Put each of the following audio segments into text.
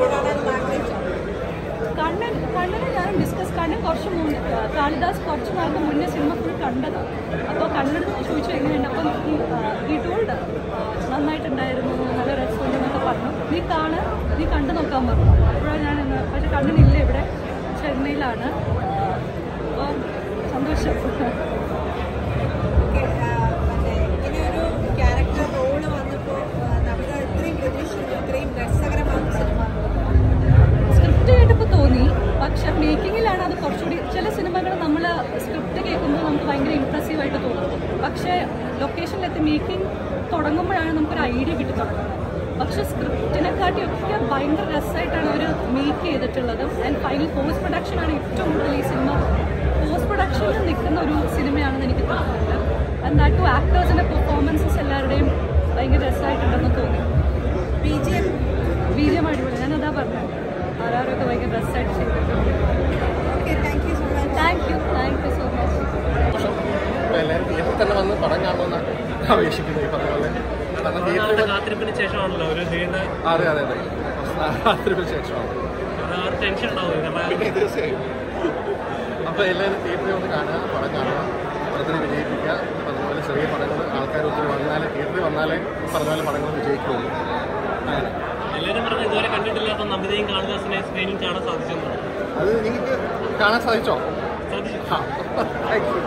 cinema കാണാനുള്ള ആഗ്രഹിച്ചു കണ്ണൻ കണ്ണനെ ഞാൻ ഡിസ്കസ് കണ്ണൻ കുറച്ച് മുന്നേ കാളിദാസ് കുറച്ച് നാൾക്ക് മുന്നേ സിനിമ ഫുൾ കണ്ടതാണ് അപ്പോൾ കണ്ണെടുത്ത് ചോദിച്ചു എങ്ങനെയുണ്ട് അപ്പം ഈ ഈ ടോൾഡ് നന്നായിട്ടുണ്ടായിരുന്നു നല്ല രസമുണ്ട് എന്നൊക്കെ പറഞ്ഞു നീ കാണ് നീ കണ്ടു നോക്കാൻ പറഞ്ഞു അപ്പോഴാണ് ഞാൻ ഇന്ന് പക്ഷെ കണ്ണനില്ല ഇവിടെ ചെന്നൈയിലാണ് അപ്പോൾ സന്തോഷം ഓക്കെ മറ്റേ ഇങ്ങനെ ഒരു ക്യാരക്ടർ റോള് വന്നപ്പോൾ നമുക്ക് ഇത്രയും പ്രതീക്ഷിച്ചു ഇത്രയും രസകരമായ സിനിമ സ്ക്രിപ്റ്റ് കേട്ടപ്പോൾ തോന്നി പക്ഷെ മേക്കിങ്ങിലാണ് അത് കുറച്ചുകൂടി ചില സിനിമകൾ നമ്മൾ സ്ക്രിപ്റ്റ് കേൾക്കുമ്പോൾ നമുക്ക് ഭയങ്കര ഇമ്പ്രസീവ് ആയിട്ട് തോന്നും പക്ഷേ ലൊക്കേഷനിലെത്തി മേക്കിംഗ് തുടങ്ങുമ്പോഴാണ് നമുക്കൊരു ഐഡിയ കിട്ടി തുടങ്ങുന്നത് പക്ഷെ സ്ക്രിപ്റ്റിനെക്കാട്ടിയൊക്കെ ഭയങ്കര രസമായിട്ടാണ് അവർ മേക്ക് ചെയ്തിട്ടുള്ളത് ആൻഡ് ഫൈനൽ പോസ്റ്റ് പ്രൊഡക്ഷനാണ് ഏറ്റവും കൂടുതൽ ഈ സിനിമ പോസ്റ്റ് പ്രൊഡക്ഷനിൽ നിൽക്കുന്ന ഒരു സിനിമയാണെന്ന് എനിക്ക് തോന്നുന്നുണ്ട് ആൻഡ് ദാറ്റ് ടു ആക്ടേഴ്സിൻ്റെ പെർഫോമൻസസ് എല്ലാവരുടെയും ഭയങ്കര രസമായിട്ടുണ്ടെന്ന് തോന്നി ബി ജി എം വീര്യം അടിപൊളി ഞാനതാ പറഞ്ഞത് ആരാരൊക്കെ ഭയങ്കര രസമായിട്ട് ചെയ്തിട്ടുണ്ട് okay thank you so much thank you thank you so much സന്തോഷം ഇപ്പൊ എല്ലാവരും തിയേറ്ററിൽ തന്നെ വന്ന് പടം കാണുമെന്ന് അപേക്ഷിക്കുന്നു ഈ പറഞ്ഞ പോലെ കാരണം തിയേറ്ററിൽ കാത്തിരിപ്പിന് ശേഷമാണല്ലോ ഒരു നീണ്ട അതെ അതെ അതെ രാത്രിക്ക് ശേഷമാണ് അത് ആ ഒരു ടെൻഷൻ ഉണ്ടാവും കാരണം പിന്നെ തീർച്ചയായും അപ്പോൾ എല്ലാവരും തിയേറ്ററിൽ വന്ന് കാണുക പടം കാണുക പടത്തിന് വിജയിപ്പിക്കുക അതുപോലെ ചെറിയ പടങ്ങൾ ആൾക്കാർ ഒത്തിരി വന്നാലേ തിയേറ്ററിൽ വന്നാലേ പറഞ്ഞ പോലെ പടങ്ങൾ വിജയിക്കുള്ളൂ അങ്ങനെ എല്ലാവരും പറഞ്ഞ ഇതുവരെ കണ്ടിട്ടില്ലാത്ത നമിതയും കാണുന്ന സ്ക്രീനിൽ കാണാൻ സാധിച്ചെന്നാണ് അത് നിങ്ങൾക്ക് കാണാൻ സാധിച്ചോ സാധിച്ചു ആ താങ്ക് യു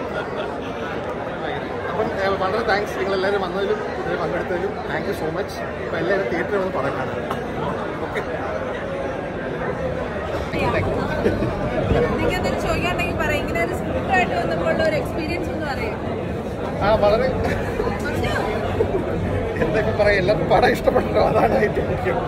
അപ്പം ഏ, വളരെ താങ്ക്സ് നിങ്ങളെല്ലാവരും വന്നതിലും ഇതിൽ പങ്കെടുത്തതിലും താങ്ക് യു സോ മച്ച് അപ്പോൾ എല്ലാവരും തിയേറ്ററിൽ വന്ന് പടം കാണുക ഓക്കെ താങ്ക് യു നിങ്ങൾക്ക് എന്തെങ്കിലും ചോദിക്കാണ്ടെങ്കിൽ പറയാം ഇങ്ങനെ ഒരു സ്ക്രിപ്റ്റ് ആയിട്ട് വന്നപ്പോൾ ഉള്ള ഒരു എക്സ്പീരിയൻസ് ഒന്ന് പറയാം ആ വളരെ പറഞ്ഞോ എന്തൊക്കെ പറയാം എല്ലാവർക്കും പടം ഇഷ്ടപ്പെട്ടല്ലോ അതാണ് ഏറ്റവും മുഖ്യം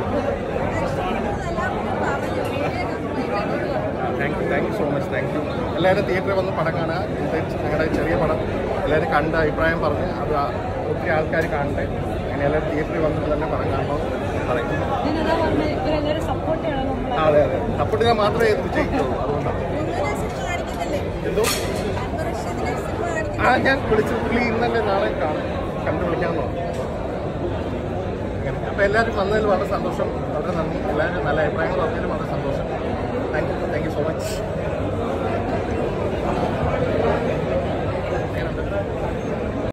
thank you thank you so much thank you എല്ലാവരും തിയേറ്ററിൽ വന്ന് പടം കാണുക ഇത് ഞങ്ങളുടെ ചെറിയ പടം എല്ലാവരും കണ്ട അഭിപ്രായം പറഞ്ഞ് അത് ആ- ഒത്തിരി ആൾക്കാർ കാണണ്ടേ അങ്ങനെ എല്ലാവരും തിയേറ്ററിൽ വന്നിട്ട് തന്നെ പടം കാണണം പറയും ഞാനതാ പറഞ്ഞത് ഇവരെല്ലാവരും സപ്പോർട്ട് ചെയ്യണം നമ്മളെ ആ, അതെ അതെ സപ്പോർട്ട് ചെയ്താൽ മാത്രമേ ഇത് വിജയിക്കുള്ളൂ അതുകൊണ്ടാണ് സിനിമ കാണിക്കുന്നില്ലേ എന്തോ അൻവറഷത്തിലെ സിനിമ ആ കാണിക്കുന്നില്ലേ ഞാൻ വിളിച്ചു പുള്ളി ഇന്നല്ലേ നാളെ കാണും കണ്ടു വിളിക്കാമെന്ന് പറഞ്ഞു അപ്പോൾ എല്ലാവരും വന്നതിൽ വളരെ സന്തോഷം വളരെ നന്ദി എല്ലാവരും നല്ല അഭിപ്രായങ്ങൾ പറഞ്ഞതിൽ വളരെ സന്തോഷം thank you thank you so much